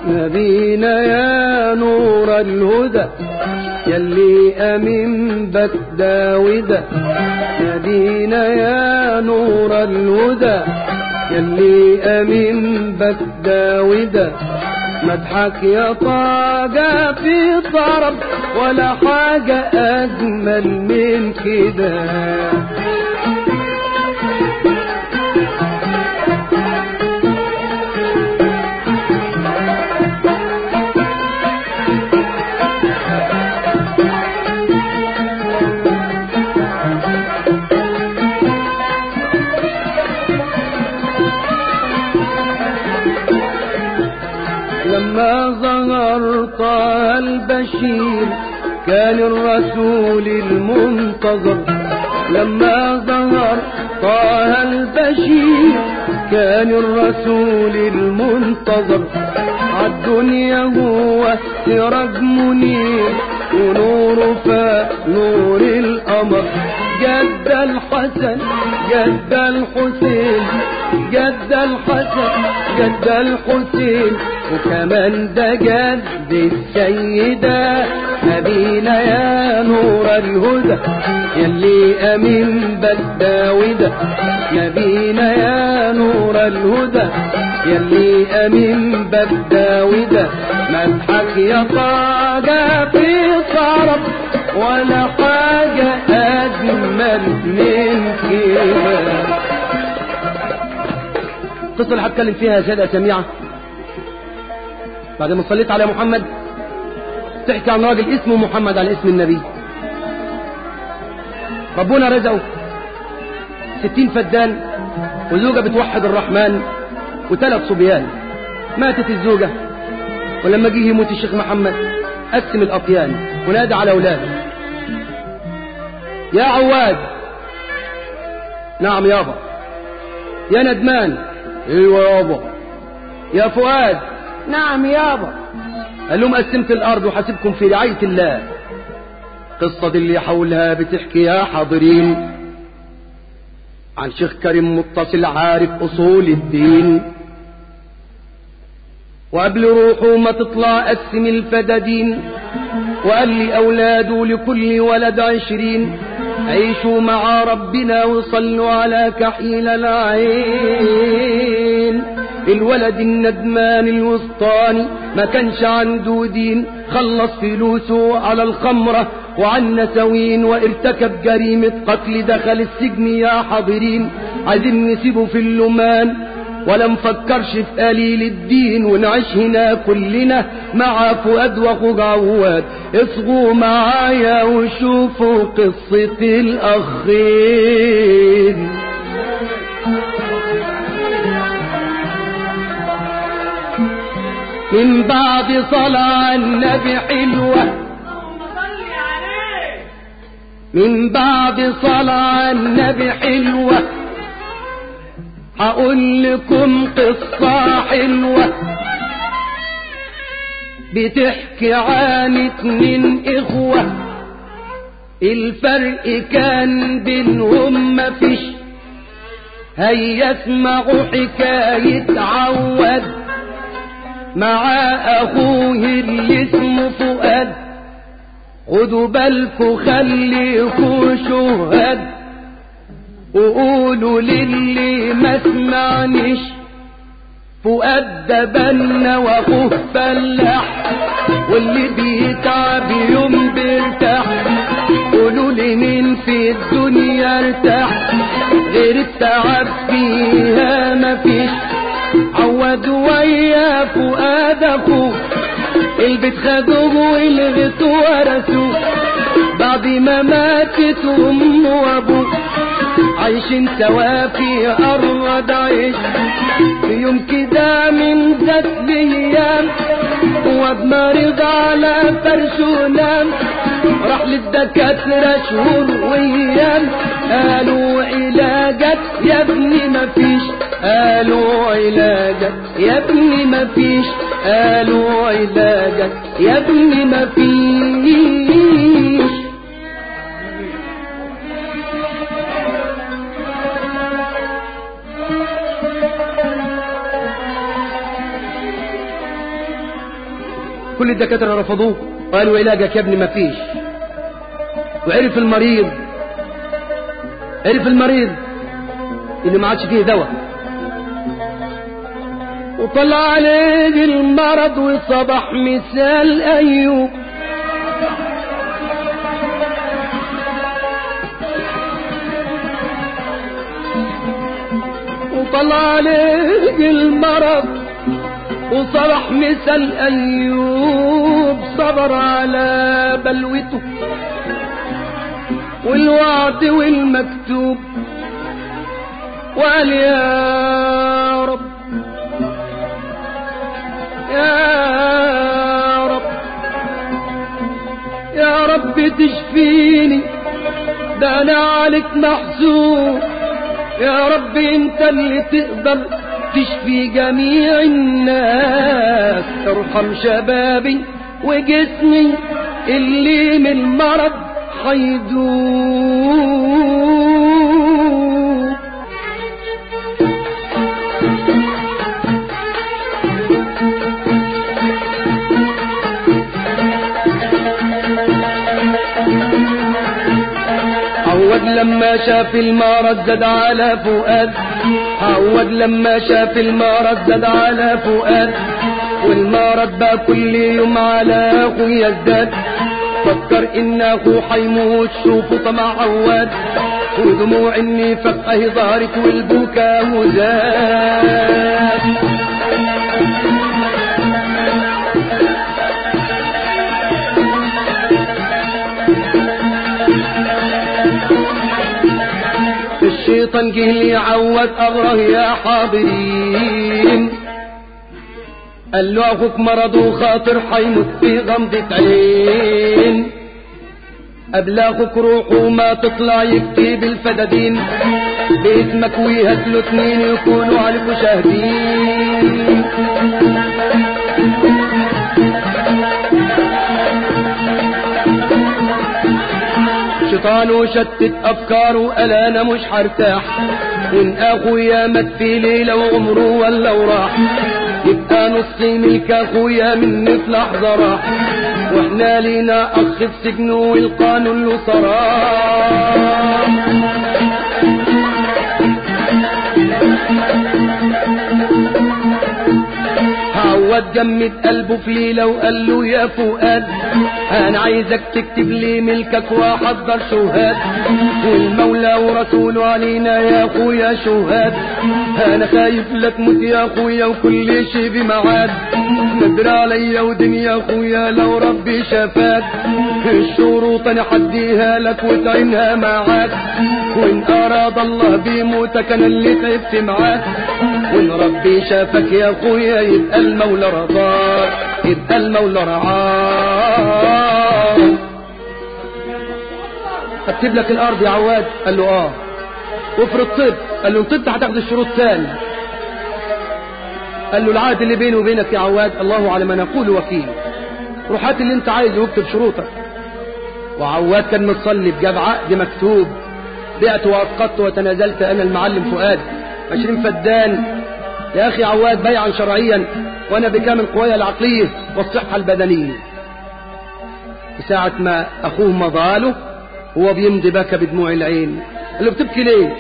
نبينا يا نور الهدى يلي أمين بك داودة نبينا يا نور الهدى يلي أمين بك داودة مدحك يا طاقة في طرب ولا حاجة أجمل من كده لما ظهر طه البشير كان الرسول المنتظر لما ظهر طه البشير كان الرسول المنتظر عالدنيا هو سراج منير ونوره فنور القمر جد الحسن جد الحسين جد الحسن جد الحسين وكمان ده جد السيدة نبينا يا نور الهدى يلي أمين بالداودة نبينا يا نور الهدى يلي أمين بالداودة مدحك يا طاقة في صرف ولا حاجة أجمل من كده القصة اللي هتكلم فيها يا سادة سميعة بعد ما صليت على محمد تحكي عن راجل اسمه محمد على اسم النبي ربنا رزقه ستين فدان وزوجة بتوحد الرحمن وثلاث صبيان ماتت الزوجة ولما جه يموت الشيخ محمد قسم الأطيان ونادى على أولاده يا عواد نعم يابا يا ندمان ايوه يابا يا فؤاد نعم يابا قال لهم قسمت الارض وحاسبكم في رعاية الله قصة دي اللي حولها بتحكي يا حاضرين عن شيخ كريم متصل عارف اصول الدين وقبل روحه ما تطلع قسم الفدادين وقال لي اولاده لكل ولد عشرين عيشوا مع ربنا وصلوا على كحيل العين الولد الندمان الوسطاني ما كانش عنده دين خلص فلوسه على الخمرة وعن نسوين وارتكب جريمة قتل دخل السجن يا حاضرين عايزين نسيبه في اللمان ولا مفكرش في قليل الدين ونعيش هنا كلنا مع فؤاد واخوك عواد اصغوا معايا وشوفوا قصة الأخين من بعد صلاة النبي حلوة من بعد صلاة النبي حلوة هقول لكم قصة حلوة بتحكي عن اتنين اخوة الفرق كان بينهم مفيش هيا اسمعوا حكاية عواد مع اخوه اللي اسمه فؤاد خدوا بالكوا خليكوا شهاد وقولوا للي ما سمعنيش فؤاد ده بنا واخوه فلاح واللي بيتعب يوم بيرتاح قولوا لي مين في الدنيا ارتاح غير التعب فيها مفيش عود ويا فؤاد اخوه البيت خدوه والغيط ورثوه بعد ما ماتت امه وابوه عايشين سوا في أرض عيش في يوم كده من ذات الأيام واد مريض على فرش ونام راح للدكاترة شهور وأيام قالوا علاجك يا ابني مفيش قالوا علاجك يا ابني مفيش قالوا علاجك يا ابني مفيش كل الدكاترة رفضوه قالوا علاجك يا ابني مفيش وعرف المريض عرف المريض اللي ما عادش فيه دواء وطلع عليه المرض وصبح مثال أيوب وطلع عليه المرض وصبح مثل أيوب صبر على بلوته والوعد والمكتوب وقال يا رب يا رب يا رب تشفيني ده انا عليك محسوب يا رب انت اللي تقدر تشفي جميع الناس ارحم شبابي وجسمي اللي من المرض حيدوب عود لما شاف المرض زاد على فؤاد عود لما شاف المرض زاد على فؤاد والمرض بقى كل يوم على اخويا ازداد فكر ان اخوه حيموت شوفوا طمع عواد ودموع النفاق اهي ظهرت والبكاء زاد الشيطان جه لي عود أغره يا حاضرين قال له أخوك مرضه خاطر حيموت في غمضة عين قبل أخوك روحه ما تطلع يكتب الفدادين باسمك ويهدلوا اتنين يكونوا عليكوا شاهدين شيطانه شتت افكاره قال انا مش هرتاح وان اخويا مات في ليله وعمره ولا وراح يبقى نص ملك اخويا مني في لحظه راح واحنا لينا اخ في سجنه والقانون له صراح عود جمد قلبه في ليلة وقال له يا فؤاد انا عايزك تكتب لي ملكك واحضر شهاد والمولى ورسوله علينا يا اخويا شهاد انا خايف لا تموت يا اخويا وكل شي بمعاد نادر عليا ودنيا اخويا لو ربي شفاك الشروط انا حديها لك وتعينها معاك وان اراد الله بيموتك انا اللي تعبت معاك وان ربي شافك يا اخويا يبقى المولى رضاك يبقى المولى رعاك اكتب لك الارض يا عواد قال له اه وافرض طب قال له ان طبت هتاخد الشروط تاني قال له العهد اللي بيني وبينك يا عواد الله على ما نقول وكيل روح هات اللي انت عايزه واكتب شروطك وعواد كان متصلي جاب عقد مكتوب بعت واسقطت وتنازلت انا المعلم فؤاد عشرين فدان يا اخي عواد بيعا شرعيا وانا بكامل قوايا العقليه والصحه البدنيه ساعة ما اخوه مضى له هو بيمضي بكى بدموع العين قال له بتبكي ليه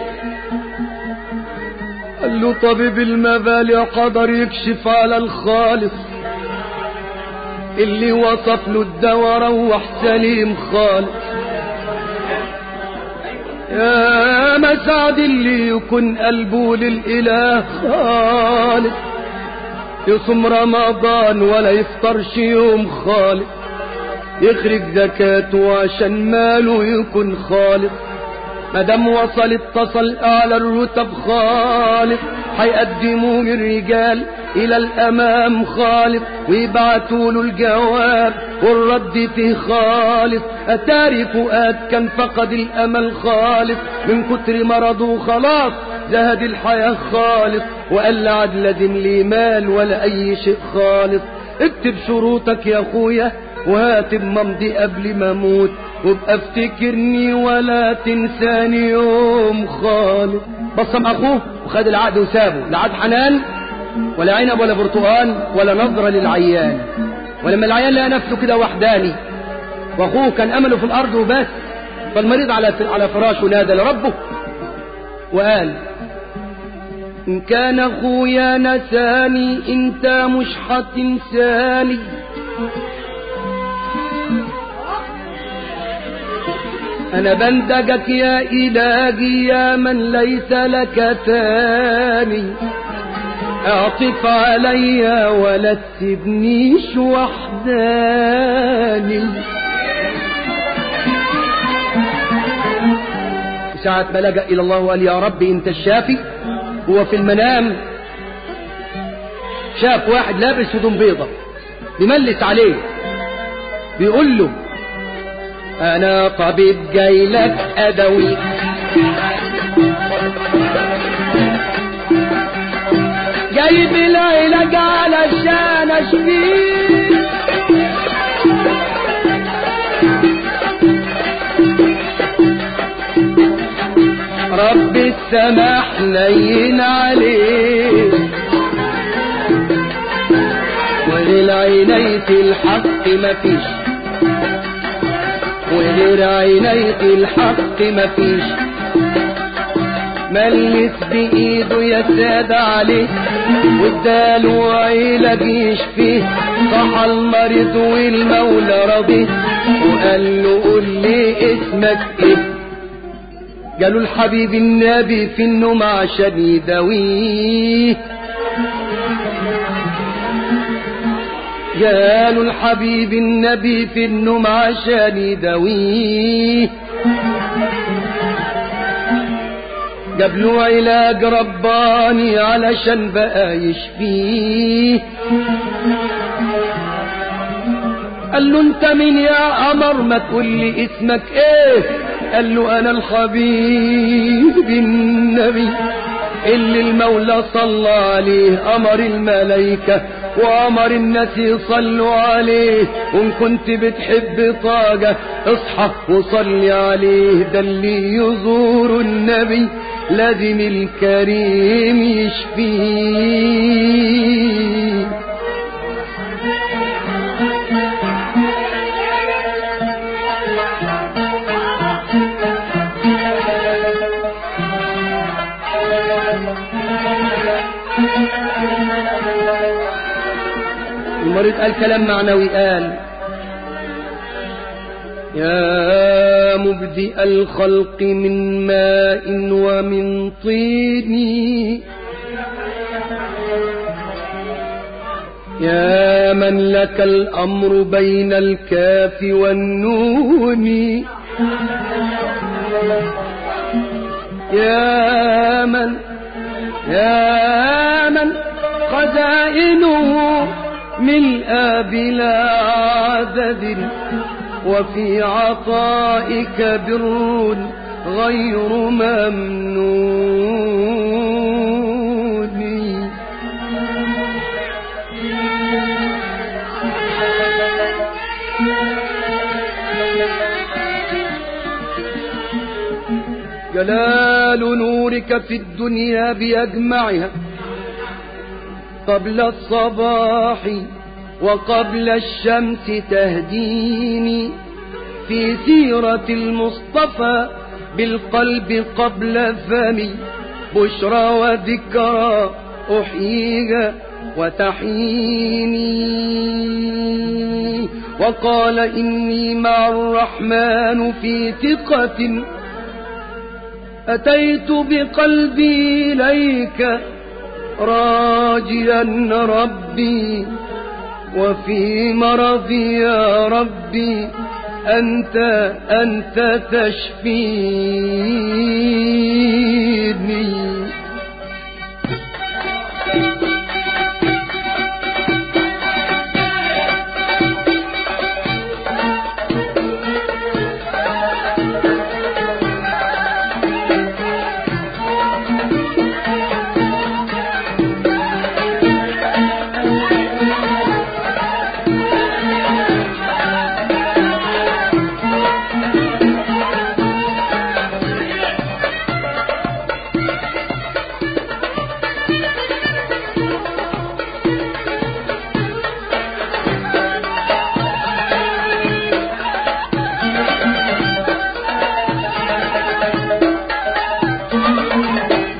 قال له طبيب المبالي قدر يكشف على الخالص اللي وصف له الدواء روح سليم خالص يا مسعد اللي يكون قلبه للإله خالص يصوم رمضان ولا يفطرش يوم خالص يخرج زكاته عشان ماله يكون خالص مادام وصل اتصل اعلى الرتب خالص هيقدموه الرجال الى الامام خالص ويبعتوا له الجواب والرد فيه خالص اتاري فؤاد كان فقد الامل خالص من كتر مرضه خلاص زهد الحياة خالص وقال عد لازم لي مال ولا اي شيء خالص اكتب شروطك يا اخويا وهات ممضي قبل ما اموت وابقى افتكرني ولا تنساني يوم خالص بصم اخوه وخد العقد وسابه لا عاد حنان ولا عنب ولا برتقال ولا نظرة للعيان ولما العيال لقى نفسه كده وحداني واخوه كان امله في الارض وبس فالمريض على على فراشه نادى لربه وقال ان كان اخويا نساني انت مش هتنساني انا بندجك يا الهي يا من ليس لك ثاني اعطف عليا ولا تسيبنيش وحداني ساعة ما لجأ إلى الله وقال يا رب أنت الشافي هو في المنام شاف واحد لابس هدوم بيضة بيملس عليه بيقول له أنا طبيب جاي لك أدوي جايب العلاج علشان أشفيك رب السماح لين عليه وغير عينيك الحق مفيش وغير عينيك الحق مفيش ملس بإيده يا سادة عليه واداله علاج يشفيه صح المريض والمولى رضيه وقال له قول لي اسمك ايه قالوا الحبيب النبي في النوم عشان يداويه قالوا الحبيب النبي في النوم عشان يداويه جاب له علاج رباني علشان بقى يشفيه قال له انت مين يا قمر ما تقول لي اسمك ايه قال له انا الحبيب النبي اللي المولى صلى عليه امر الملائكة وامر الناس يصلوا عليه وان كنت بتحب طاقة اصحى وصلي عليه ده اللي يزور النبي لازم الكريم يشفيه المريض قال كلام معنوي قال يا مبدئ الخلق من ماء ومن طين يا من لك الأمر بين الكاف والنون يا من يا من خزائنه ملء بلا عدد وفي عطائك بر غير ممنون جلال نورك في الدنيا بأجمعها قبل الصباح وقبل الشمس تهديني في سيرة المصطفى بالقلب قبل فمي بشرى وذكرى أحييها وتحييني وقال إني مع الرحمن في ثقة أتيت بقلبي إليك راجيا ربي وفي مرضي يا ربي أنت أنت تشفيني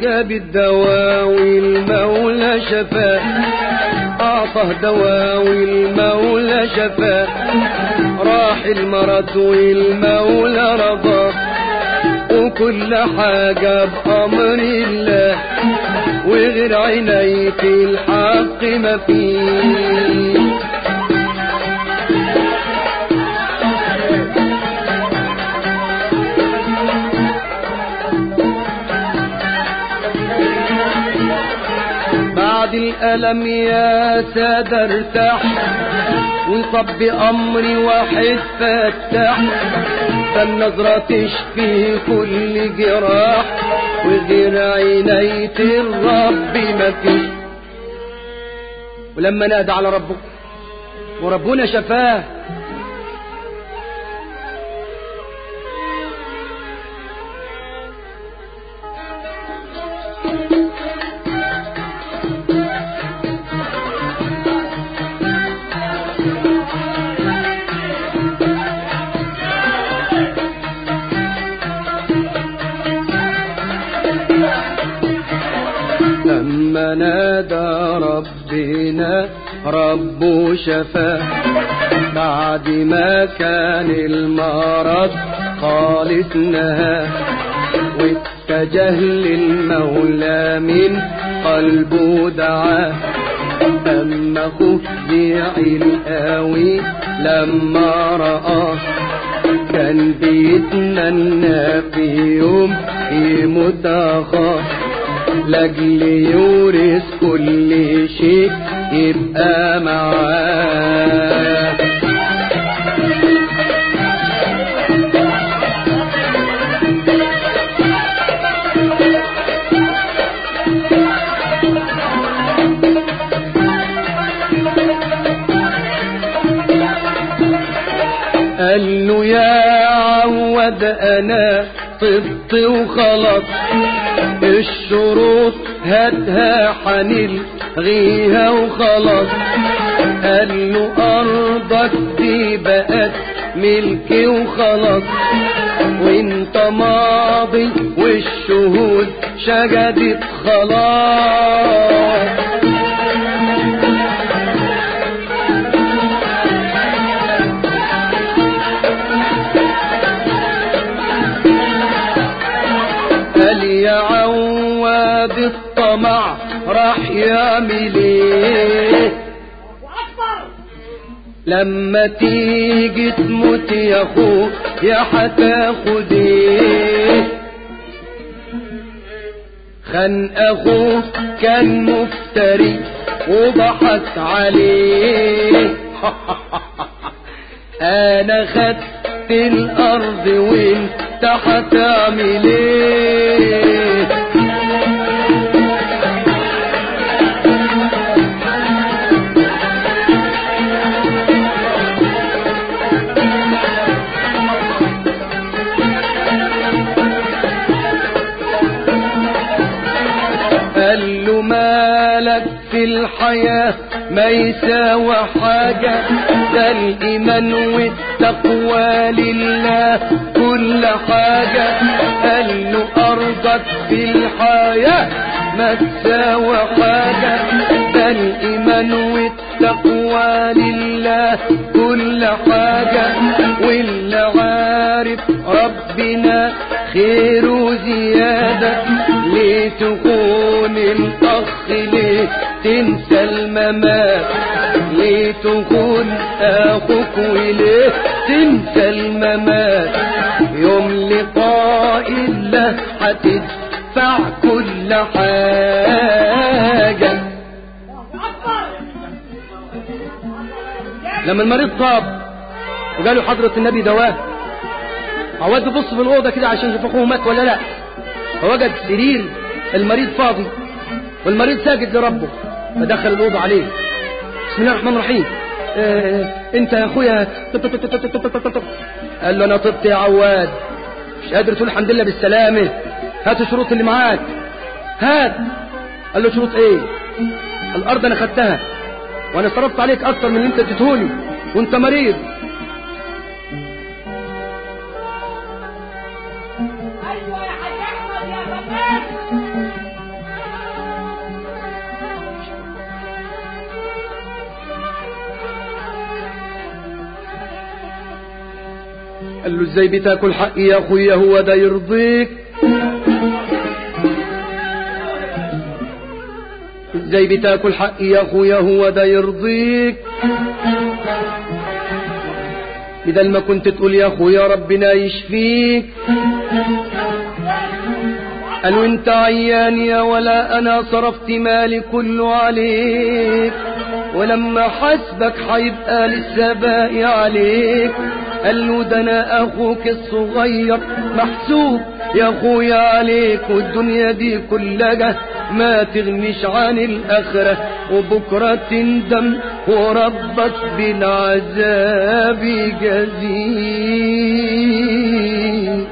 جاب الدواء والمولى شفاه أعطاه دواء والمولى شفاه راح المرض والمولى رضاه وكل حاجة بأمر الله وغير عينيك الحق ما فيه بعد الألم يا سادة ارتاح وصب بأمري واحد فتح فالنظرة تشفي كل جراح وغير عينية الرب ما فيش ولما نادى على ربه وربنا شفاه لما نادى ربنا ربه شفاه بعد ما كان المرض خالص نهاه واتجه للمولى من قلبه دعاه أما خفزع القوي لما رآه كان بيتمنى في يوم يموت أخاه لاجل يورث كل شيء يبقى معاه قال له يا عود انا طبت وخلاص الشروط هاتها حنلغيها وخلاص قال له ارضك دي بقت ملكي وخلاص وانت ماضي والشهود شجدت خلاص قال يا عواد الطمع راح يعمل ايه لما تيجي تموت يا اخو يا هتاخد ايه خان اخوه كان مفتري وضحك عليه انا خدت الارض وانت هتعمل ايه قال له مالك في الحياة ما يساوى حاجة ده الإيمان والتقوى لله كل حاجة قال له أرضك في الحياة ما تساوى حاجة ده الإيمان والتقوى لله كل حاجة واللي عارف ربنا خير زيادة ليه تكون الأخ ليه تنسى الممات ليه تكون أخوك وليه تنسى الممات يوم لقاء الله هتدفع كل حاجة لما المريض طاب وقالوا حضرة النبي دواه عواد يبص في الأوضة كده عشان يشوف أخوه مات ولا لا فوجد سرير المريض فاضي والمريض ساجد لربه فدخل الأوضة عليه بسم الله الرحمن الرحيم اه انت يا اخويا قال له انا طبت يا عواد مش قادر تقول الحمد لله بالسلامة هات الشروط اللي معاك هات قال له شروط ايه الارض انا خدتها وانا صرفت عليك اكتر من اللي انت اديتهولي وانت مريض ايوه يا حاج احمد يا فتاه قال له ازاي بتاكل حقي يا اخويا هو ده يرضيك ازاي بتاكل حقي يا اخويا هو ده يرضيك بدل ما كنت تقول يا اخويا ربنا يشفيك قالوا انت عيان يا ولا انا صرفت مالي كله عليك ولما حسبك حيبقى لسه باقي عليك قال له ده انا اخوك الصغير محسوب يا اخويا عليك والدنيا دي كلها ما تغنيش عن الاخره وبكره تندم وربك بالعذاب يجازيك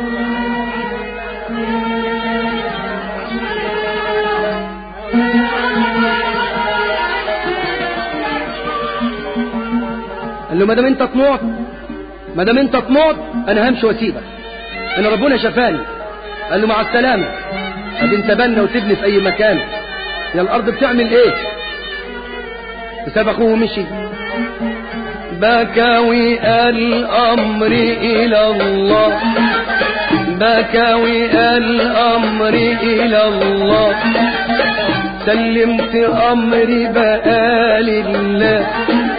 قال له ما دام انت طموح ما دام انت طموح انا همشي واسيبك انا ربنا شفاني قال له مع السلامه طب انت بنا وتبني في اي مكان يا الارض بتعمل ايه وساب اخوه ومشي بكاوي الامر الى الله بكاوي الامر الى الله سلمت امري بقى لله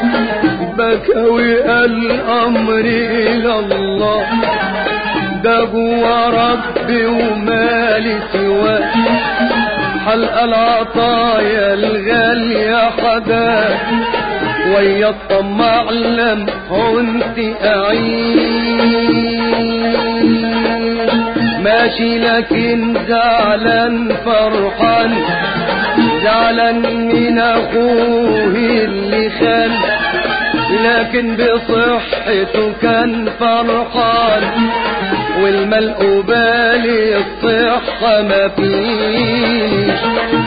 بكوي الامر الى الله ده جوا ربي ومالي سواه حلقة العطايا الغالية حدا ويا الطمع لم كنت أعيش ماشي لكن زعلان فرحان زعلان من أخوه اللي خان لكن بصحته كان فرحان والملء بالي الصحة ما فيش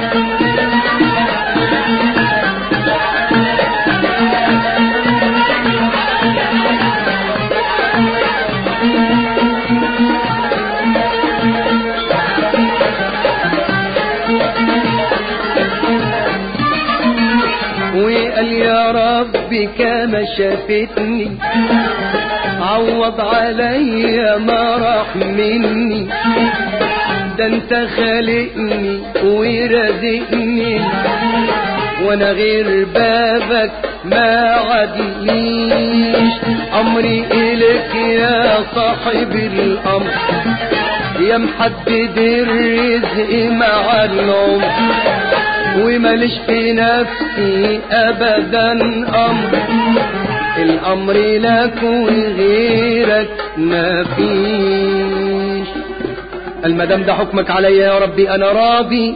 وقال يا ربي كما شافتني عوض عليا ما راح مني ده انت خالقني ورزقني وانا غير بابك ما عدليش امري اليك يا صاحب الامر يا محدد الرزق مع العمر وماليش في نفسي ابدا امر الامر لك وغيرك ما فيش المدام ده حكمك عليا يا ربي انا راضي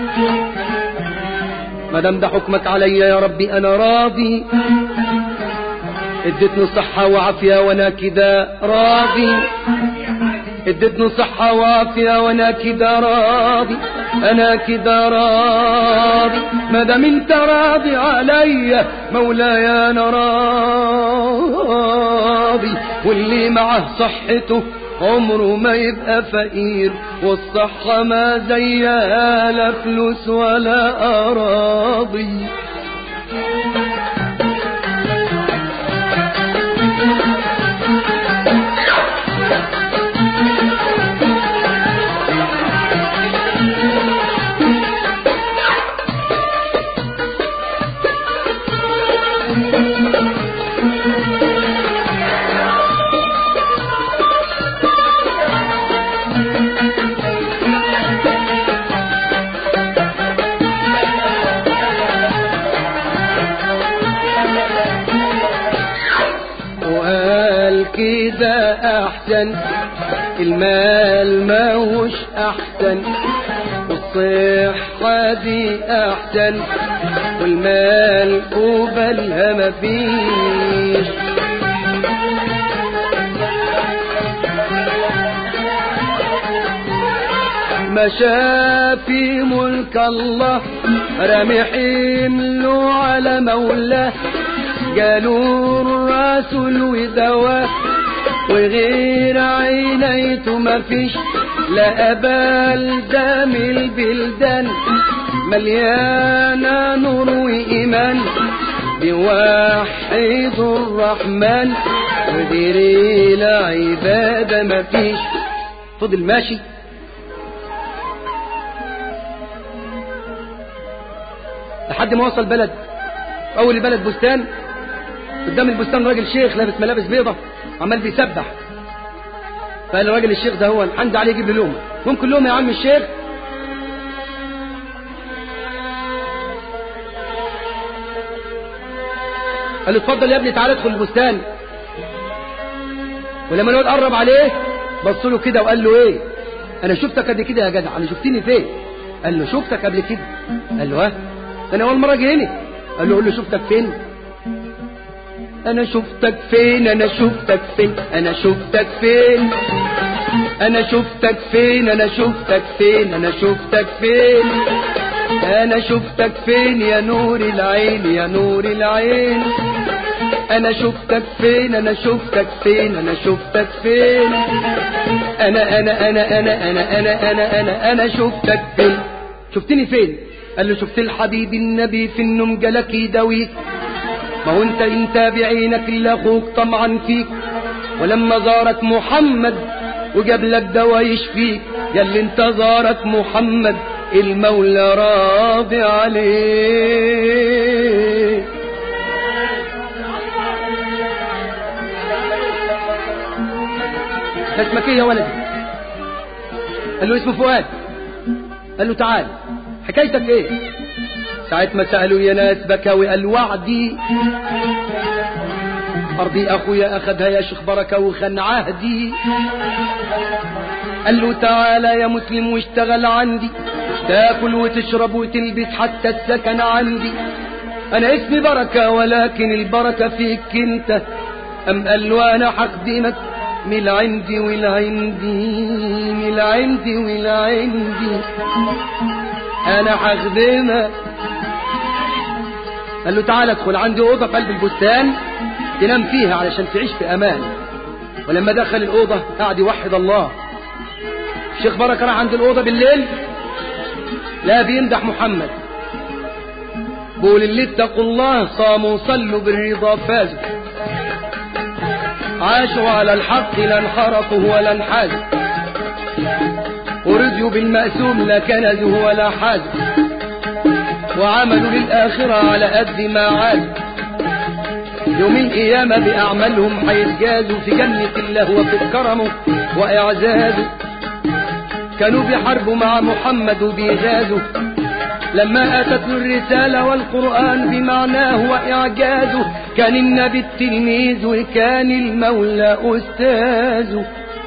مدام ده حكمك عليا يا ربي انا راضي اديتني صحة وعافية وانا كده راضي اديتني صحة وعافية وانا كده راضي انا كده راضي ما دام انت راضي عليا مولاي انا راضي واللي معه صحته عمره ما يبقى فقير والصحة ما زيها لا فلوس ولا أراضي وقال كده احسن المال ما هوش احسن والصحة دي احسن والمال قبلها مفيش مشى في ملك الله رمي حمله على مولاه قالوا الرسول ودواه وغير عينيته مفيش لا أبال دام البلدان مليانة نور وإيمان بوحيد الرحمن غير العبادة مفيش فضل ماشي لحد ما وصل بلد أول بلد بستان قدام البستان راجل شيخ لابس ملابس بيضة عمال بيسبح فقال الراجل الشيخ ده هو عندي عليه يجيب لي لومه ممكن لومه يا عم الشيخ قال له اتفضل يا ابني تعالى ادخل البستان ولما الواد قرب عليه بص له كده وقال له ايه انا شفتك قبل كده يا جدع انا شفتني فين قال له شفتك قبل كده قال له ها انا اول مره اجي هنا قال له قول له شفتك فين انا شفتك فين انا شفتك فين انا شفتك فين انا شفتك فين انا شفتك فين انا شفتك فين انا شفتك فين يا نور العين يا نور العين انا شفتك فين انا شفتك فين انا شفتك فين انا انا انا انا انا انا انا انا انا شفتك فين شفتني فين قال له شفت الحبيب النبي في النوم جالك يداويك ما هو انت انت بعينك الا اخوك طمعا فيك ولما زارك محمد وجاب لك دواء يشفيك يا اللي انت زارك محمد المولى راضي عليه ده اسمك ايه يا ولدي قال له اسمه فؤاد قال له تعال حكايتك ايه ساعة ما سألوا يا ناس بكاوي قال وعدي أرضي أخويا أخدها يا شيخ بركة وخن عهدي قال له تعالى يا مسلم واشتغل عندي تاكل وتشرب وتلبس حتى السكن عندي أنا اسمي بركة ولكن البركة فيك أنت أم قال له أنا حخدمك من العندي والعندي من العندي والعندي أنا حخدمك قال له تعالى ادخل عندي أوضة في قلب البستان تنام فيها علشان تعيش في أمان ولما دخل الأوضة قعد يوحد الله الشيخ بركة راح عند الأوضة بالليل لا بيمدح محمد بقول اللي اتقوا الله صاموا صلوا بالرضا فازوا عاشوا على الحق لا انحرفوا ولا انحازوا ورضيوا بالمأسوم لا كنزوا ولا حازوا وعملوا للآخرة على قد ما عادوا يوم القيامة بأعمالهم هيتجازوا في جنة الله وفي كرمه وإعزازه كانوا بيحاربوا مع محمد وبيغازوا لما أتت له الرسالة والقرآن بمعناه وإعجازه كان النبي التلميذ وكان المولى أستاذه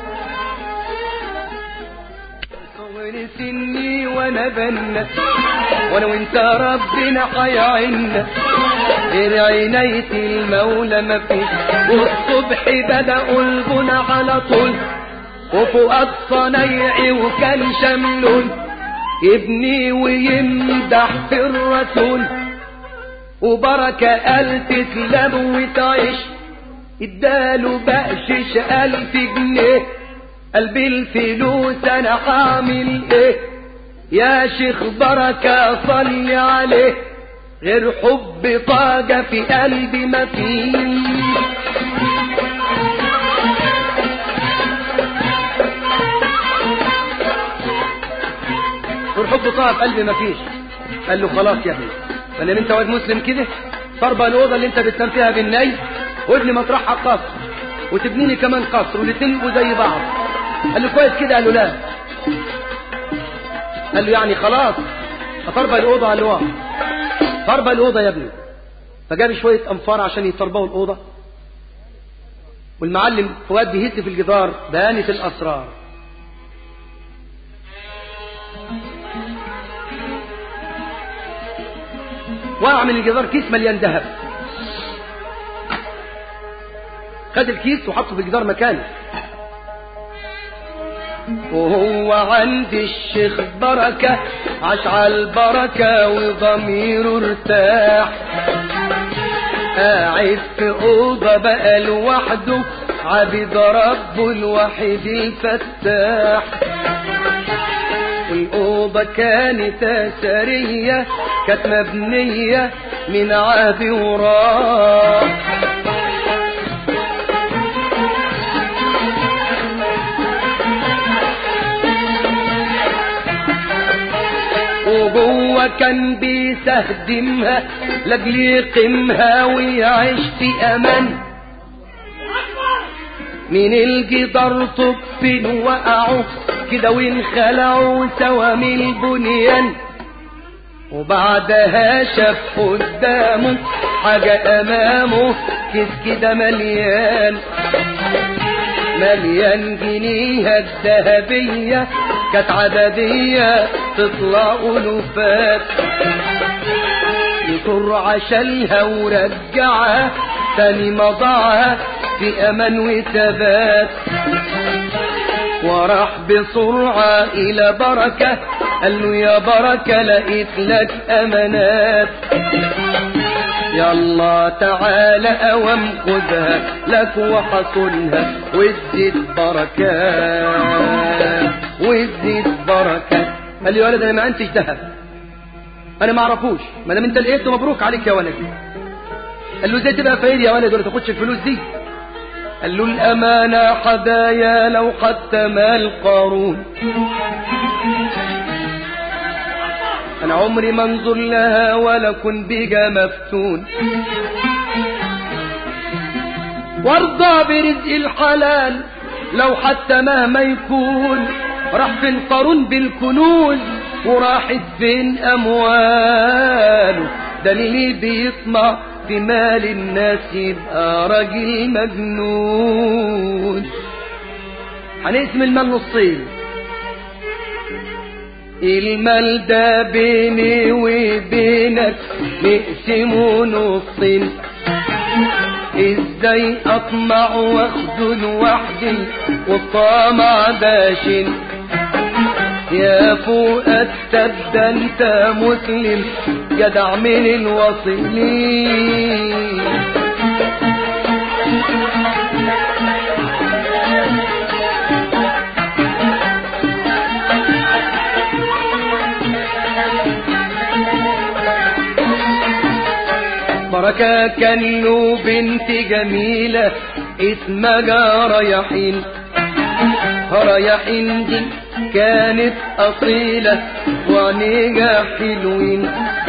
صور سني وانا بنا وانا وانت ربنا حيعنا غير عناية المولى ما فيش والصبح بدأوا البنى على طول وفؤاد صنيعي وكان شملون يبني ويمدح في الرسول وبركة قال تسلم وتعيش اداله بقشش ألف جنيه قلبي الفلوس انا حامل ايه يا شيخ بركة صلي عليه غير حب طاقة في قلبي ما فيه والحب طاقة في قلبي ما فيش قال له خلاص يا ابني ما دام انت واد مسلم كده صربة الأوضة اللي انت بتنام فيها بالني وابني مطرحها قصر وتبني لي كمان قصر والاتنين يبقوا زي بعض قال له كويس كده قال له لا قال له يعني خلاص فطربة الأوضة قال له اه طربة الأوضة يا ابني فجاب شوية أنفار عشان يطربوا الأوضة والمعلم فؤاد بيهز في الجدار بانت الأسرار وقع من الجدار كيس مليان ذهب خد الكيس وحطه في الجدار مكانه وهو عند الشيخ بركة عاش على البركة وضميره ارتاح قاعد في أوضة بقى لوحده عبد ربه الوحيد الفتاح الأوضة كانت أثرية كانت مبنية من عهد وراح هو كان بيستخدمها لاجل يقيمها ويعيش في امان من الجدار طب وقعوا كده وانخلعوا سوا من البنيان وبعدها شاف قدامه حاجة أمامه كيس كده مليان مليان جنيها الذهبية كانت عددية تطلع ألوفات يطر عشلها ورجعها تاني مضاعها في أمان وثبات وراح بسرعة إلى بركة قال له يا بركة لقيت لك أمانات يلا تعالى أوام خدها لك وحصلها وتزيد بركات وتزيد بركات قال لي يا ولد انا ما انتش ذهب انا ما اعرفوش ما دام انت لقيته مبروك عليك يا ولد قال له ازاي تبقى فقير يا ولد ولا تاخدش الفلوس دي قال له الامانه حدايا لو حتى مال قارون انا عمري ما انظر لها ولا كن بيها مفتون وارضى برزق الحلال لو حتى مهما يكون راح فين قارون بالكنوز وراحت فين امواله ده اللي بيطمع في مال الناس يبقى راجل مجنون هنقسم المال نصين المال ده بيني وبينك نقسمه نصين ازاي اطمع واخده لوحدي والطمع باشن يا فؤاد تبدا انت مسلم جدع من الواصلين بركة كان له بنت جميلة اسمها رياحين رياحين دي كانت أصيلة وعينيها حلوين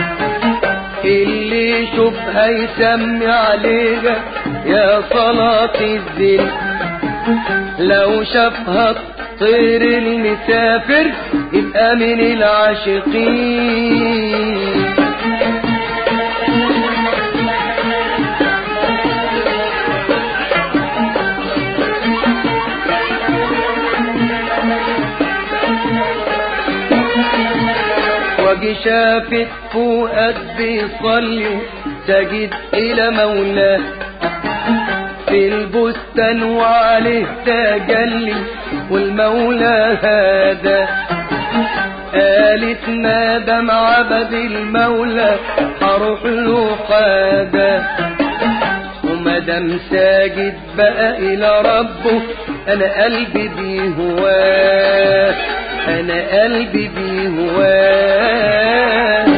اللي يشوفها يسمي عليها يا صلاة الدين لو شافها طير المسافر يبقى من العاشقين وجي شافت فؤاد بيصلي سجد إلى مولاه في البستان وعليه تجلي والمولى هذا قالت ما دام عبد المولى هروح له حاجة وما دام ساجد بقى إلى ربه أنا قلبي بيه هواه أنا قلبي بيه هواه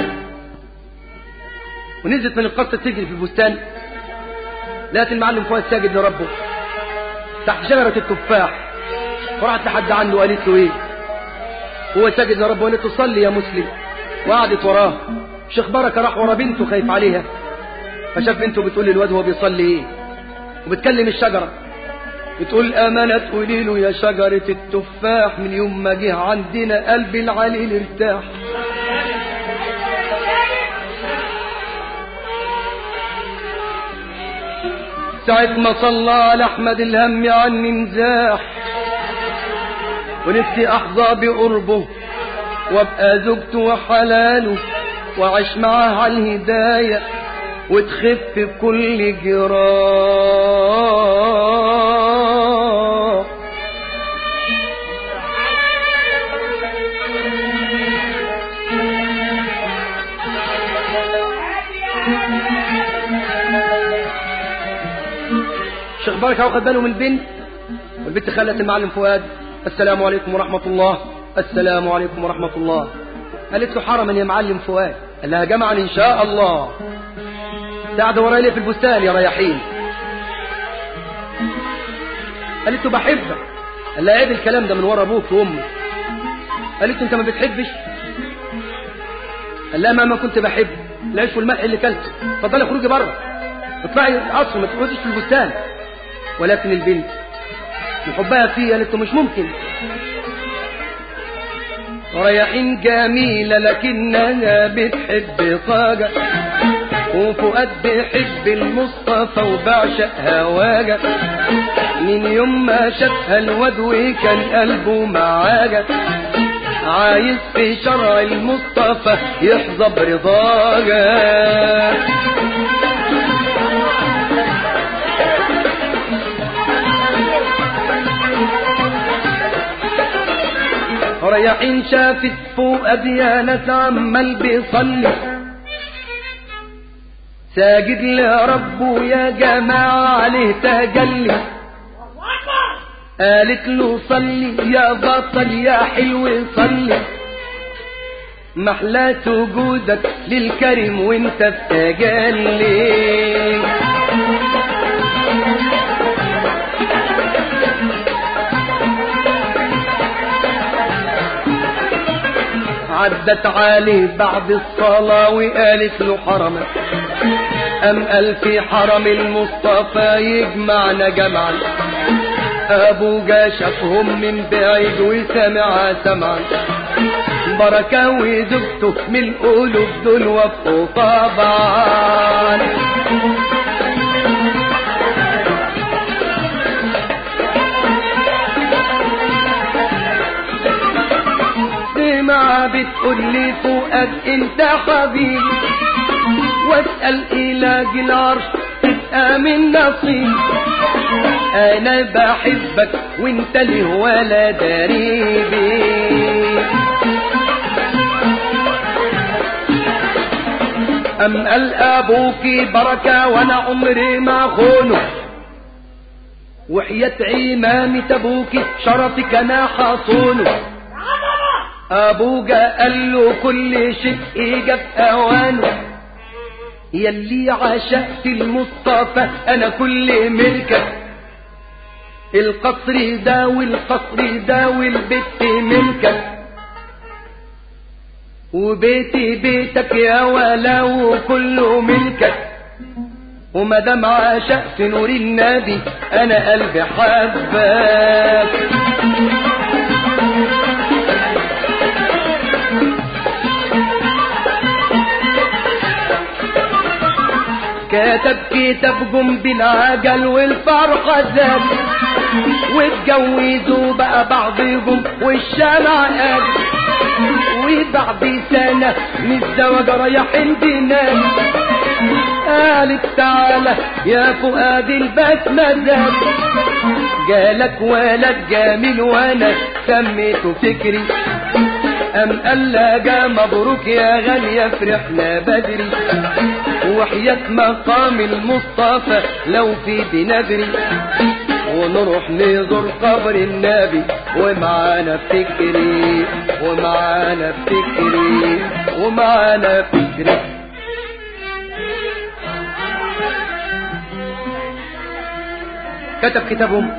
ونزلت من القصة تجري في البستان لقت المعلم فؤاد ساجد لربه تحت شجرة التفاح وراحت لحد عنده وقالت له ايه هو ساجد لربه وقالت له صلي يا مسلم وقعدت وراه شيخ بركة راح ورا بنته خايف عليها فشاف بنته بتقول للواد وهو بيصلي ايه وبتكلم الشجرة بتقول أمانة تقولي له يا شجرة التفاح من يوم ما جه عندنا قلبي العليل ارتاح ساعة ما صلى على أحمد الهم عني نزاح ونفسي أحظى بقربه وابقى زوجته وحلاله وأعيش معاه على الهداية وتخف كل جراح شيخ بركة واخد باله من البنت والبنت خلت المعلم فؤاد السلام عليكم ورحمة الله السلام عليكم ورحمة الله قالت له حرما يا معلم فؤاد قال لها جمعا إن شاء الله قاعدة ورايا ليه في البستان يا رياحين قالت له بحبك قال لها عيب الكلام ده من ورا ابوك وامك قالت له انت ما بتحبش قال لها مهما كنت بحب العيش والملح اللي كلته اتفضلي اخرجي بره اطلعي القصر ما تقعديش في البستان ولكن البنت وحبها فيه قالت له مش ممكن رياحين جميلة لكنها بتحب طاقة وفؤاد بيحب المصطفى وبعشق هواجة من يوم ما شافها الواد وكان قلبه معاجة عايز في شرع المصطفى يحظى برضاجة رياحين شافت فوق ديانة عمال بيصلي ساجد لربه يا جماعة عليه تجلي قالت له صلي يا بطل يا حلو صلي محلى وجودك للكريم وانت بتجلي عدت عليه بعد الصلاة وقالت له حرمك أم قال في حرم المصطفى يجمعنا جمعا أبو جا شافهم من بعيد وسمع سمعا بركة وزوجته من القلوب دول وفقوا طبعا سمع بتقول لي فؤاد انت حبيبي واسأل إله العرش تبقى من نصيب أنا بحبك وانت لي ولا دريبي أم قال أبوك بركة وأنا عمري ما خونه وحياة عمامة أبوك شرفك أنا حصونه أبوك قال له كل شيء إجا في أوانه يلي عشقت المصطفى أنا كل ملكك القصر ده والقصر ده والبيت ملكك وبيتي بيتك يا ولا وكله ملكك ومدام عشقت نور النبي انا قلبي حبك كتب كتاب جم بالعجل والفرحة زاد واتجوزوا بقى بعضهم والشمع قال وبعد سنة من الزواج رايحين بنام قالت تعالى يا فؤاد البسمة زاد جالك ولد جميل وانا سميته فكري أم قال لها مبروك يا غالية فرحنا بدري وحياة مقام المصطفى لو في بنبري ونروح نزور قبر النبي ومعانا فكري ومعانا فكري ومعانا فكري كتب كتابهم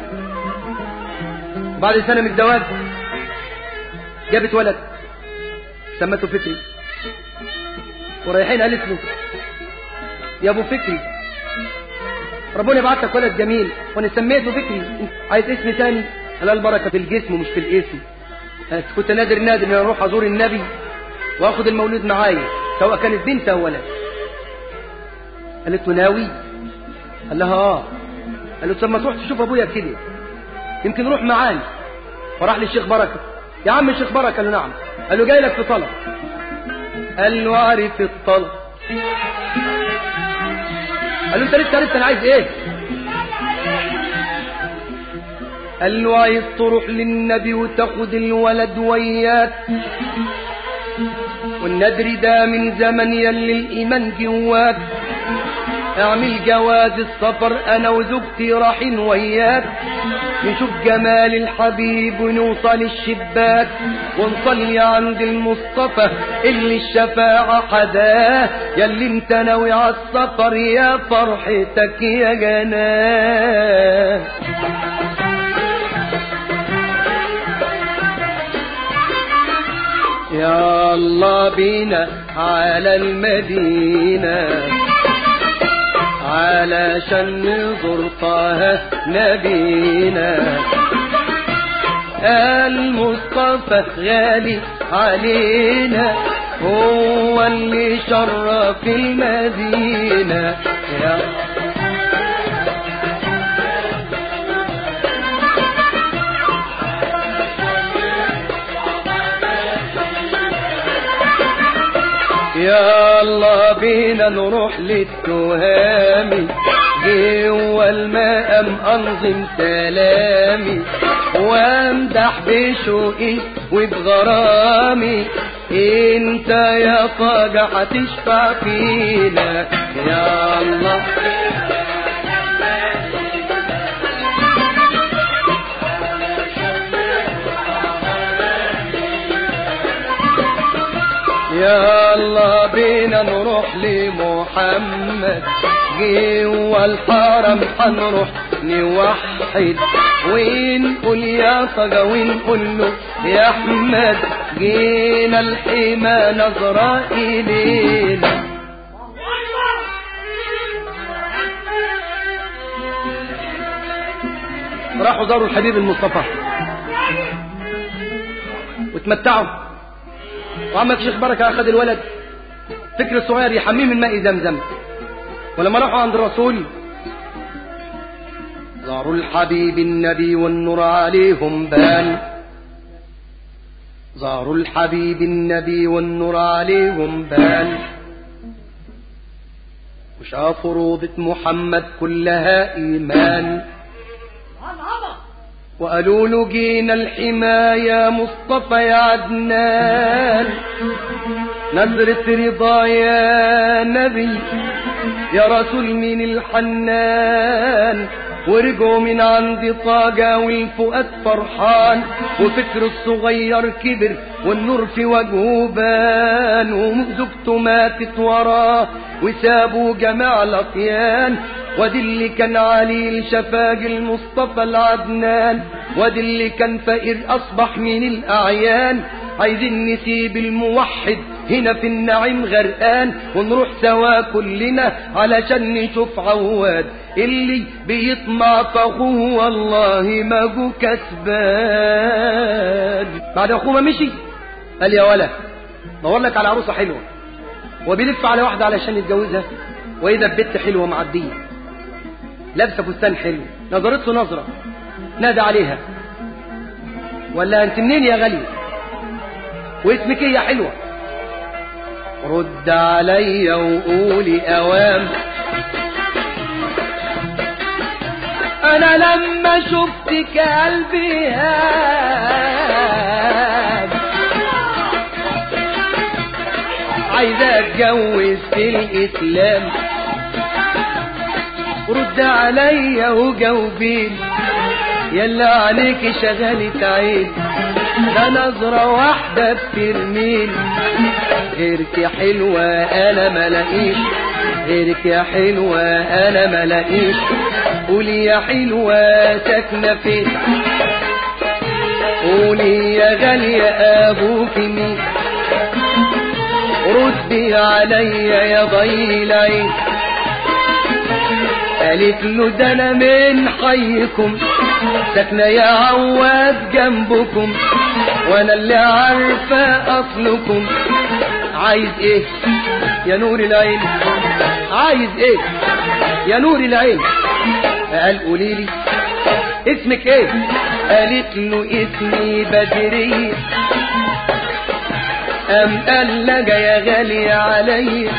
بعد سنة من الزواج جابت ولد سمته فكري ورايحين قالت له يا ابو فكري ربنا يبعت لك ولد جميل وانا سميته فكري عايز اسم تاني قال البركه في الجسم مش في الاسم كنت نادر نادر ان اروح ازور النبي واخد المولود معايا سواء كانت بنت او ولد قالت له ناوي قال لها اه قال له طب ما تروح تشوف ابويا كده يمكن روح معانا فراح للشيخ بركه يا عم الشيخ بركه قال له نعم قال له جاي لك في طلب قال له عارف الطلب قال له انت لسه لسه انا عايز ايه قال له عايز تروح للنبي وتاخد الولد وياك والندر ده من زمن يلي الايمان جواك اعمل جواز السفر انا وزوجتي رايحين وياك نشوف جمال الحبيب ونوصل الشباك ونصلي عند المصطفى اللي الشفاعة حداه يلي انت ناوي على السفر يا فرحتك يا جناه يا الله بينا على المدينة علشان نزور طه نبينا المصطفى غالي علينا هو اللي شرف المدينة يا يا الله بينا نروح للتهامي جوا المقام انظم سلامي وامدح بشوقي وبغرامي انت يا طاقة هتشفع فينا يا الله يا الله بينا نروح لمحمد جوا الحرم حنروح نوحد ونقول يا طغى ونقول له يا احمد جينا الحمى نظرة إلينا راحوا زاروا الحبيب المصطفى وتمتعوا وعمك شيخ بركة أخذ الولد فكر الصغير يحميه من ماء زمزم ولما راحوا عند الرسول زاروا الحبيب النبي والنور عليهم بان زاروا الحبيب النبي والنور عليهم بان وشافوا روضة محمد كلها إيمان وقالوا له جينا الحماية مصطفى يا عدنان نظرة رضا يا نبي يا رسول من الحنان ورجعوا من عند طاقة والفؤاد فرحان وفكر الصغير كبر والنور في وجهه بان وزوجته ماتت وراه وسابوا جماع الأطيان ودي اللي كان علي الشفاج المصطفى العدنان ودي اللي كان فقير أصبح من الأعيان عايزين نسيب الموحد هنا في النعيم غرقان ونروح سوا كلنا علشان نشوف عواد اللي بيطمع فاخوه والله ما جو كسبان بعد اخوه ما مشي قال يا ولا دور لك على عروسه حلوه وبيلف على واحده علشان يتجوزها واذا بنت حلوه معديه لابسه فستان حلو نظرت له نظره نادى عليها ولا انت منين يا غاليه واسمك ايه يا حلوه رد علي وقولي اوام انا لما شفتك قلبي هاب عايزة اتجوز في الاسلام رد عليا وجاوبين يلا عليك شغلت عين ده نظرة واحدة بترمين غيرك يا حلوة انا ملاقيش غيرك يا حلوة انا ملاقيش قولي يا حلوة ساكنة فين قولي يا غالية ابوك مين ردي عليا يا ضي العين قالت له ده انا من حيكم ساكنة يا عواد جنبكم وانا اللي عارفة اصلكم عايز ايه يا نور العين عايز ايه يا نور العين قال قولي لي اسمك ايه قالت له اسمي بدرية ام قال لجا يا غالي عليا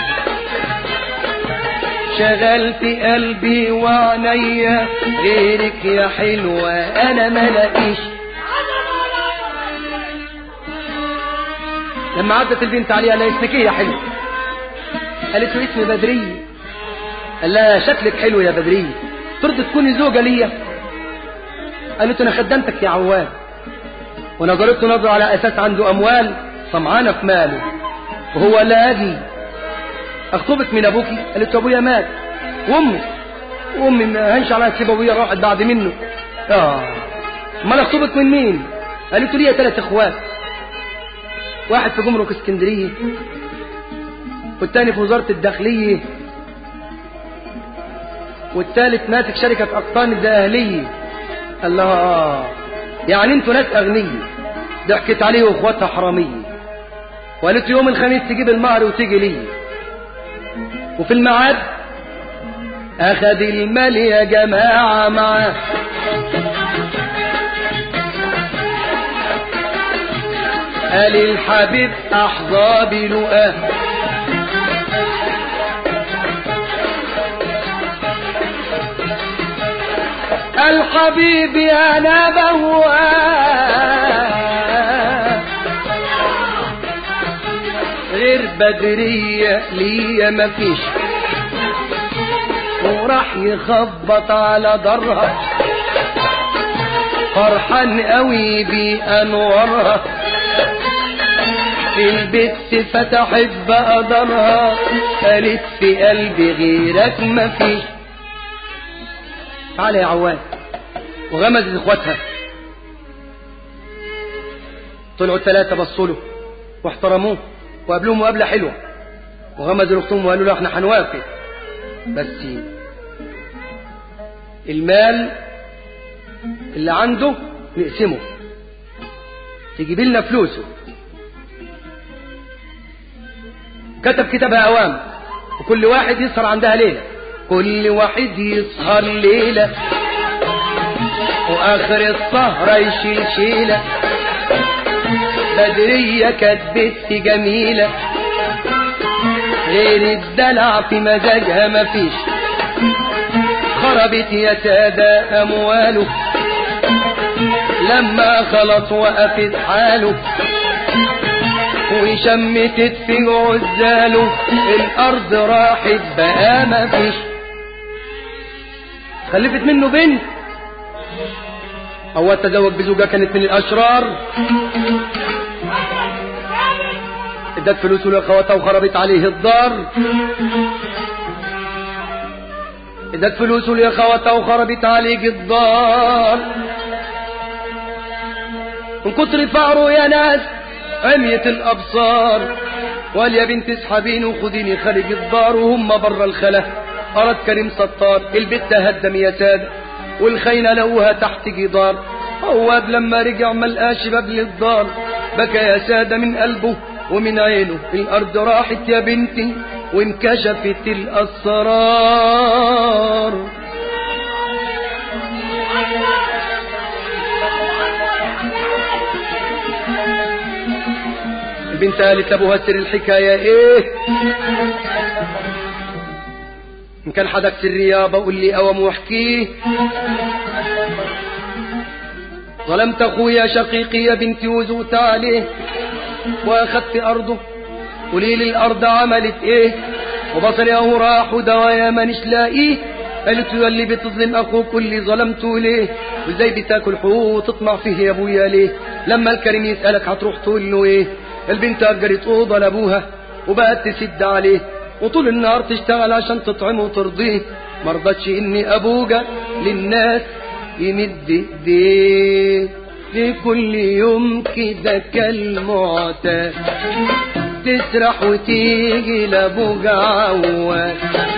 شغلت قلبي وعينيا غيرك يا حلوة انا ملاقيش لما عدت البنت عليها قال اسمك ايه يا حلو قالت له اسمي بدرية قال لها شكلك حلو يا بدرية ترضى تكوني زوجة ليا قالت انا خدمتك يا عواد ونظرت نظرة على اساس عنده اموال طمعانة في ماله وهو لا اجي اخطبك من ابوكي قالت له ابويا مات وامي وامي ما هنش عليها تسيب ابويا راحت بعد منه اه امال اخطبك من مين قالت له ليا ثلاث اخوات واحد في جمرك اسكندرية والتاني في وزارة الداخلية والتالت ماسك شركة أقطان الأهلية الله يعني انتوا ناس أغنية ضحكت عليه واخواتها حرامية وقالت يوم الخميس تجيب المهر وتيجي لي وفي الميعاد أخذ المال يا جماعة معاه قال الحبيب أحظى بلقاه الحبيب أنا بواه غير بدرية ليا مفيش وراح يخبط على درها فرحان قوي بأنوارها البت فتحت بقدرها قالت في قلبي غيرك مفيش تعالى يا عواد وغمزت اخواتها طلعوا الثلاثة بصوا له واحترموه وقابلوه مقابلة حلوة وغمزوا لاختهم وقالوا له احنا هنوافق بس المال اللي عنده نقسمه تجيب لنا فلوسه كتب كتابها اوام وكل واحد يسهر عندها ليلة كل واحد يسهر ليلة واخر السهرة يشيل شيلة بدرية كانت بنت جميلة غير الدلع في مزاجها مفيش خربت يا سادة أمواله لما خلص وقفت حاله وشمتت في عزاله الأرض راحت بقى مفيش خلفت منه بنت هو تزوج بزوجة كانت من الأشرار ادت فلوسه لاخواتها وخربت عليه الدار ادت فلوسه لاخواتها وخربت عليه الدار من كتر فقره يا ناس عميت الابصار وقال يا بنت اسحبيني وخديني خارج الدار وهم بره الخلا أراد كريم ستار البت هدم يا سادة والخينة لوها تحت جدار هواب لما رجع ملقاش باب للدار بكى يا سادة من قلبه ومن عينه الأرض راحت يا بنتي وانكشفت الأسرار البنت قالت لابوها سر الحكاية ايه ان كان حدك سرية بقول لي اوام واحكيه ظلمت اخويا شقيقي يا بنتي وزوت عليه واخدت ارضه قولي لي الارض عملت ايه وبصري اهو راح ودوايا مانيش لاقيه قالت له اللي بتظلم اخوك اللي ظلمته ليه وازاي بتاكل حقوق وتطمع فيه يا ابويا ليه لما الكريم يسالك هتروح تقول له ايه البنت اجرت اوضه لابوها وبقت تسد عليه وطول النهار تشتغل عشان تطعمه وترضيه مرضتش اني ابوجا للناس يمد ايديه لكل يوم كده كالمعتاد تسرح وتيجي لابوجا عواد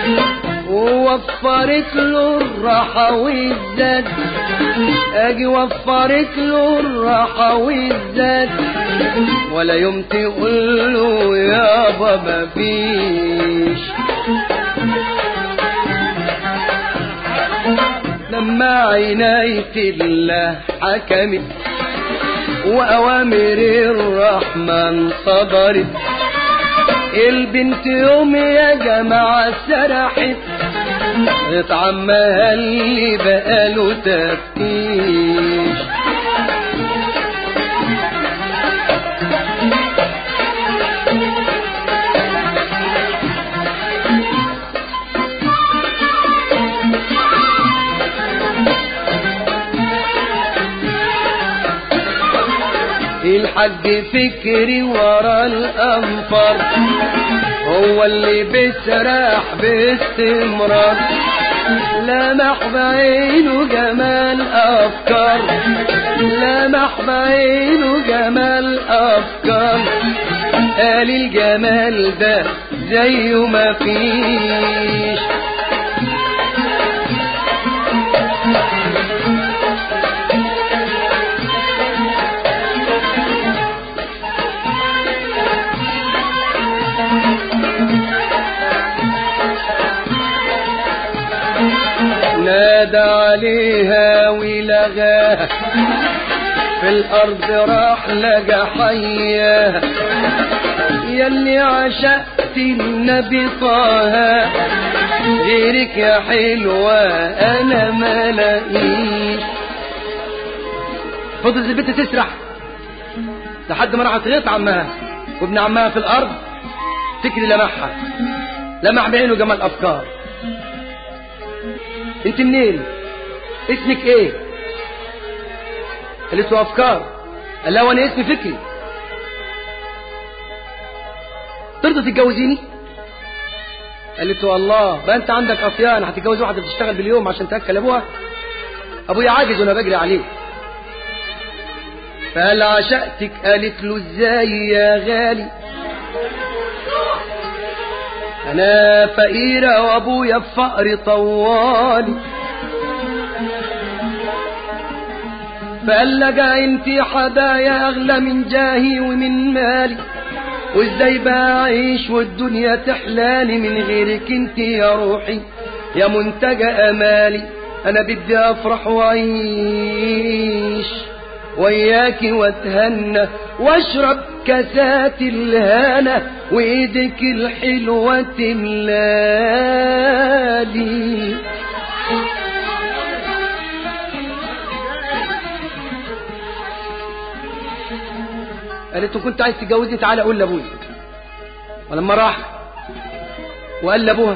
ووفرت له الراحة والزاد اجي وفرت له الراحة والزاد ولا يوم تقول له يابا مفيش لما عناية الله حكمت وأوامر الرحمن صدرت البنت يوم يا جماعة سرحت اتعمها اللي بقاله تفتيش الحج فكري ورا الأنفار هو اللي بيسرح باستمرار لمح بعينه جمال أفكار لمح بعينه جمال أفكار قال الجمال ده زيه ما فيش نادى عليها ولغاها في الأرض راح لقى حياها يلي عشقت النبي طه غيرك يا حلوة أنا ما لاقيش فضلت البنت تسرح لحد ما راحت غيط عمها وابن عمها في الأرض تكري لمحها لمح بعينه جمال أفكار انت منين اسمك ايه قالت له افكار قال لها وانا اسمي فكري ترضى تتجوزيني قالت له الله بقى انت عندك اصيان هتتجوز واحده بتشتغل باليوم عشان تاكل ابوها ابويا عاجز وانا بجري عليه فقال عشقتك قالت له ازاي يا غالي انا فقيرة وابويا بفقر طوالي فقال لقى انت حدايا اغلى من جاهي ومن مالي وازاي بقى اعيش والدنيا تحلالي من غيرك انت يا روحي يا منتجى امالي انا بدي افرح واعيش وياك واتهنى واشرب كاسات الهنا وايدك الحلوة تملالي قالت له كنت عايز تتجوزني تعالى قول لابويا ولما راح وقال لابوها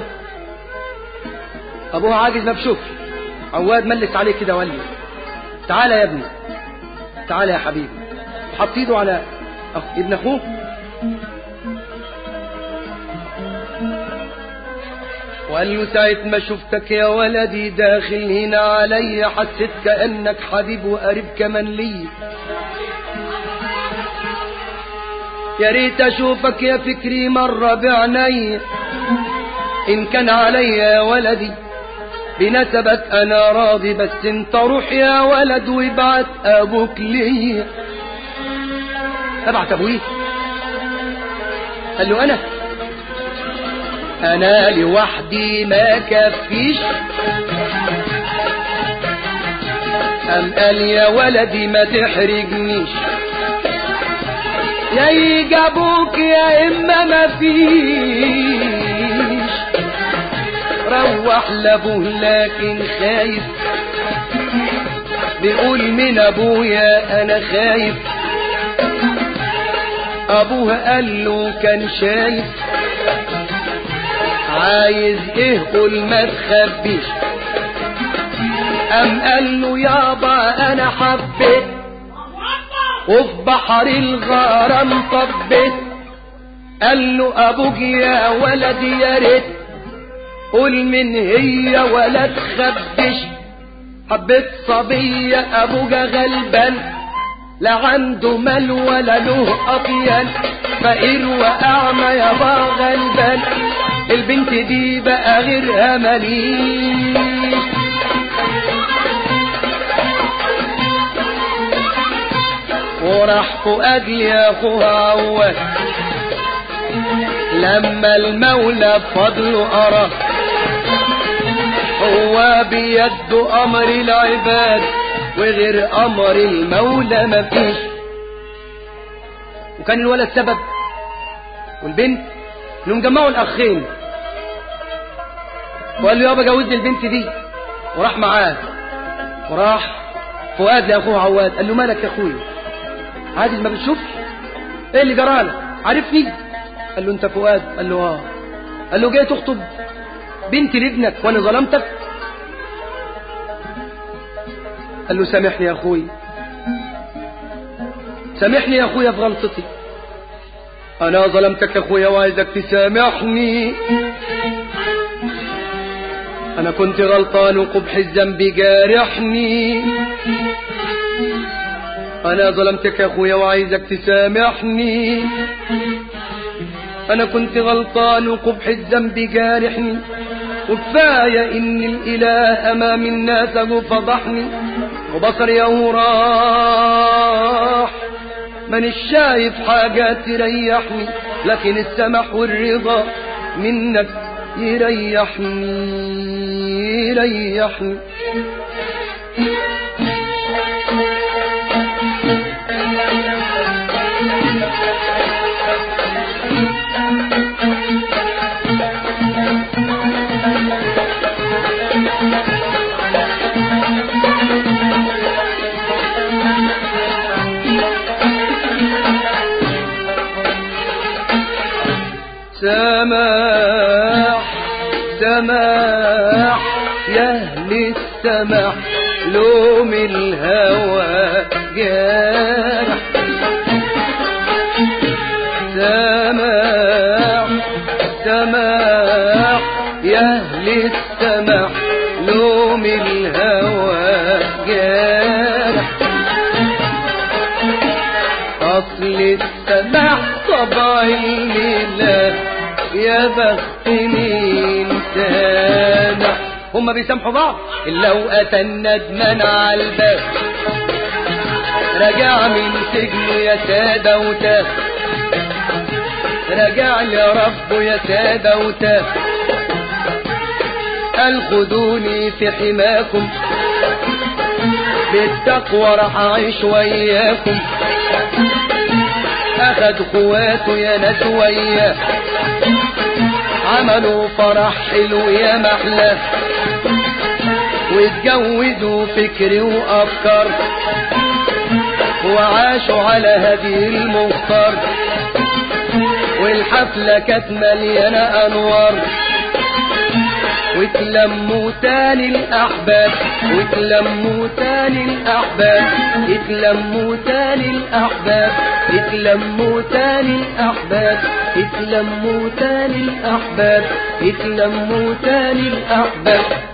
ابوها عاجز ما بشوفش عواد ملس عليه كده وقال لي تعالى يا ابني تعالى يا حبيبي حط ايده على أخ... ابن اخوه وقال له ساعة ما شفتك يا ولدي داخل هنا علي حسيت كأنك حبيب وقريب كمان لي يا ريت اشوفك يا فكري مرة بعيني ان كان علي يا ولدي بنسبك انا راضي بس انت روح يا ولد وابعت ابوك ليا ابعت ابويه قال له انا انا لوحدي ما كفيش ام قال يا ولدي ما تحرجنيش يا يجي ابوك يا اما ما فيش روح لابوه لكن خايف بيقول من ابويا انا خايف ابوه قال له كان شايف عايز ايه قول ما تخبيش ام قال له يابا انا حبيت وفي بحر الغرام طبيت قال له ابوك يا ولدي يا ريت قول من هي ولا تخبش حبيت صبية ابوجا غلبان لا عنده مال ولا له اطيان فقير واعمى يابا غلبان البنت دي بقى غيرها ماليش وراح فؤاد يا اخوها عواد لما المولى بفضله أراه هو بيد أمر العباد وغير أمر المولى مفيش وكان الولد سبب والبنت انهم جمعوا الأخين وقال له يابا جوزني البنت دي وراح معاه وراح فؤاد لأخوه عواد قال له مالك يا أخويا عادل ما بتشوفش ايه اللي جرالك عارفني قال له انت فؤاد قال له اه قال له جاي تخطب بنت لابنك وانا ظلمتك قال له سامحني يا اخوي سامحني يا اخويا في غلطتي انا ظلمتك يا اخويا وعايزك تسامحني انا كنت غلطان وقبح الذنب جارحني انا ظلمتك يا اخويا وعايزك تسامحني انا كنت غلطان وقبح الذنب جارحني وكفاية ان الاله امام الناس أهو فضحني وبصري اهو راح مانيش شايف حاجة تريحني لكن السمح والرضا منك يريحني يريحني سماح سماح يا اهل السماح لوم الهوى جارح سماح سماح يا اهل السماح لوم الهوى جارح اصل السماح طبع الليله يا بخت مين سامح هما بيسامحوا بعض الا واتى الندمان على الباب رجع من سجنه يا سادة وتاب رجع يا رب يا سادة وتاب قال خدوني في حماكم بالتقوى راح اعيش وياكم اخد اخواته يا ناس وياه عملوا فرح حلو يا محلى واتجوزوا فكر وافكار وعاشوا على هدي المختار والحفلة كانت مليانة انوار وتلموا تاني الاحباب وتلموا تاني الاحباب اتلموا تاني الاحباب اتلموا تاني الاحباب اتلموا تاني الاحباب اتلموا تاني الاحباب